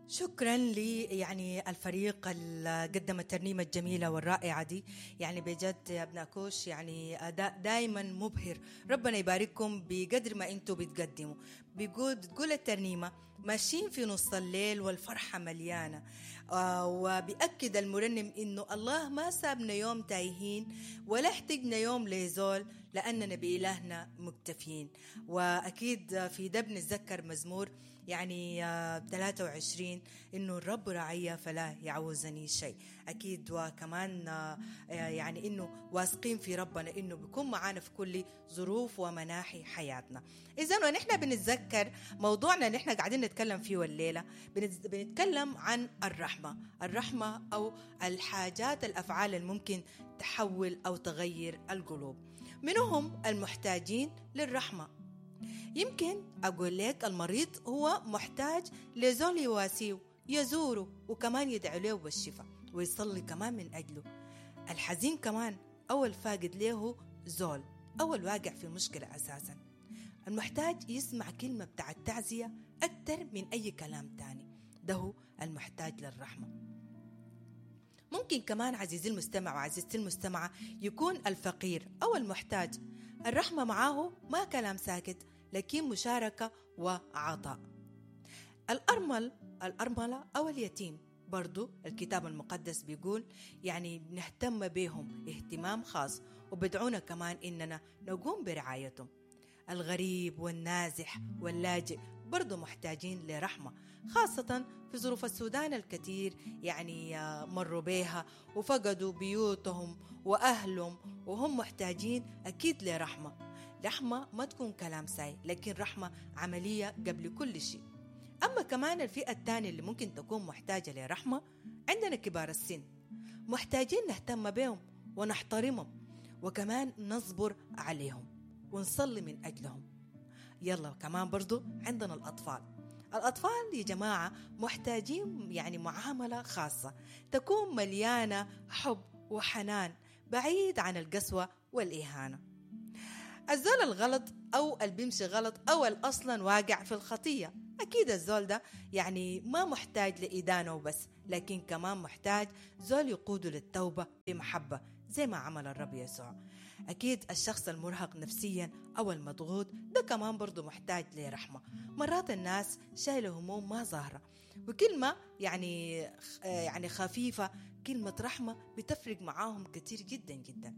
شكرا لي يعني الفريق اللي قدم الترنيمة الجميلة والرائعة دي يعني بجد يا ابن كوش يعني أداء دايما مبهر ربنا يبارككم بقدر ما انتم بتقدموا بيقول بتقول الترنيمة ماشيين في نص الليل والفرحة مليانة آه وبيأكد المرنم إنه الله ما سابنا يوم تايهين ولا احتجنا يوم ليزول لأننا بإلهنا مكتفين وأكيد في ده بنتذكر مزمور يعني آه 23 إنه الرب رعية فلا يعوزني شيء أكيد وكمان آه يعني إنه واثقين في ربنا إنه بيكون معانا في كل ظروف ومناحي حياتنا إذا ونحن بنتذكر موضوعنا اللي احنا قاعدين نتكلم فيه الليلة بنتكلم عن الرحمة الرحمة أو الحاجات الأفعال الممكن تحول أو تغير القلوب منهم المحتاجين للرحمة يمكن أقول لك المريض هو محتاج لزول يواسيه يزوره وكمان يدعو له بالشفاء ويصلي كمان من أجله الحزين كمان أو الفاقد له زول أو الواقع في مشكلة أساسا المحتاج يسمع كلمة بتاع التعزية أكتر من أي كلام تاني ده هو المحتاج للرحمة ممكن كمان عزيزي المستمع وعزيزتي المستمعة يكون الفقير أو المحتاج الرحمة معاه ما كلام ساكت لكن مشاركة وعطاء الأرمل الأرملة أو اليتيم برضو الكتاب المقدس بيقول يعني نهتم بهم اهتمام خاص وبدعونا كمان إننا نقوم برعايتهم الغريب والنازح واللاجئ برضو محتاجين لرحمة خاصة في ظروف السودان الكثير يعني مروا بها وفقدوا بيوتهم وأهلهم وهم محتاجين أكيد لرحمة رحمة ما تكون كلام ساي لكن رحمة عملية قبل كل شيء أما كمان الفئة الثانية اللي ممكن تكون محتاجة لرحمة عندنا كبار السن محتاجين نهتم بهم ونحترمهم وكمان نصبر عليهم ونصلي من أجلهم يلا كمان برضو عندنا الأطفال الأطفال يا جماعة محتاجين يعني معاملة خاصة تكون مليانة حب وحنان بعيد عن القسوة والإهانة الزول الغلط أو اللي بيمشي غلط أو أصلا واقع في الخطية أكيد الزول ده يعني ما محتاج لإدانة وبس لكن كمان محتاج زول يقوده للتوبة بمحبة زي ما عمل الرب يسوع أكيد الشخص المرهق نفسيا أو المضغوط ده كمان برضه محتاج لرحمة مرات الناس شايلة هموم ما ظاهرة وكلمة يعني يعني خفيفة كلمة رحمة بتفرق معاهم كتير جدا جدا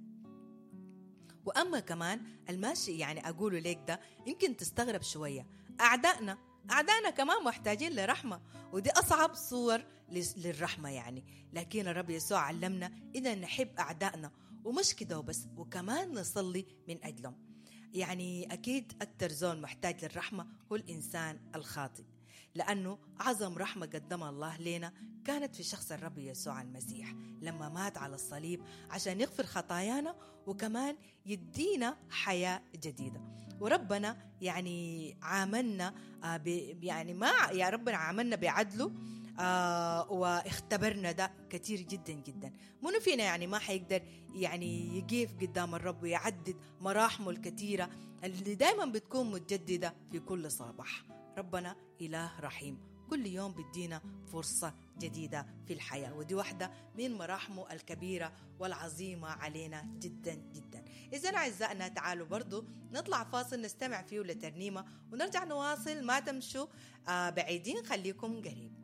وأما كمان الماشي يعني أقوله ليك ده يمكن تستغرب شوية أعدائنا أعدائنا كمان محتاجين لرحمة ودي أصعب صور للرحمة يعني لكن الرب يسوع علمنا إذا نحب أعدائنا ومش كده وبس وكمان نصلي من أجلهم يعني أكيد أكتر زول محتاج للرحمة هو الإنسان الخاطئ لأنه أعظم رحمة قدمها الله لنا كانت في شخص الرب يسوع المسيح لما مات على الصليب عشان يغفر خطايانا وكمان يدينا حياة جديدة وربنا يعني عاملنا آه يعني ما يا ربنا عاملنا بعدله آه واختبرنا ده كتير جدا جدا منو فينا يعني ما حيقدر يعني يقيف قدام الرب ويعدد مراحمه الكثيرة اللي دايما بتكون متجددة في كل صباح ربنا إله رحيم كل يوم بدينا فرصة جديدة في الحياة ودي واحدة من مراحمه الكبيرة والعظيمة علينا جدا جدا إذا أعزائنا تعالوا برضو نطلع فاصل نستمع فيه لترنيمة ونرجع نواصل ما تمشوا آه بعيدين خليكم قريب